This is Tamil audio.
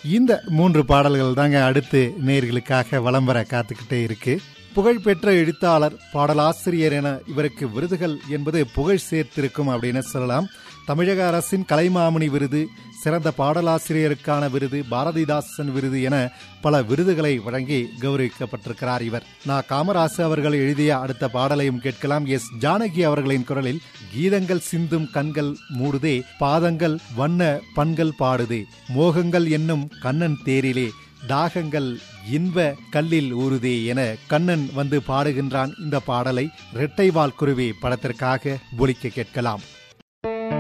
இந்த மூன்று பாடல்கள் தாங்க அடுத்து நேர்களுக்காக வலம் வர காத்துக்கிட்டே இருக்கு புகழ்பெற்ற எழுத்தாளர் பாடலாசிரியர் என இவருக்கு விருதுகள் என்பது புகழ் சேர்த்திருக்கும் அப்படின்னு சொல்லலாம் தமிழக அரசின் கலைமாமணி விருது சிறந்த பாடலாசிரியருக்கான விருது பாரதிதாசன் விருது என பல விருதுகளை வழங்கி கௌரவிக்கப்பட்டிருக்கிறார் இவர் நான் காமராசு அவர்கள் எழுதிய அடுத்த பாடலையும் கேட்கலாம் எஸ் ஜானகி அவர்களின் குரலில் கீதங்கள் சிந்தும் கண்கள் மூடுதே பாதங்கள் வண்ண பண்கள் பாடுதே மோகங்கள் என்னும் கண்ணன் தேரிலே தாகங்கள் இன்ப கல்லில் ஊறுதே என கண்ணன் வந்து பாடுகின்றான் இந்த பாடலை இரட்டைவால் குருவி படத்திற்காக ஒலிக்க கேட்கலாம்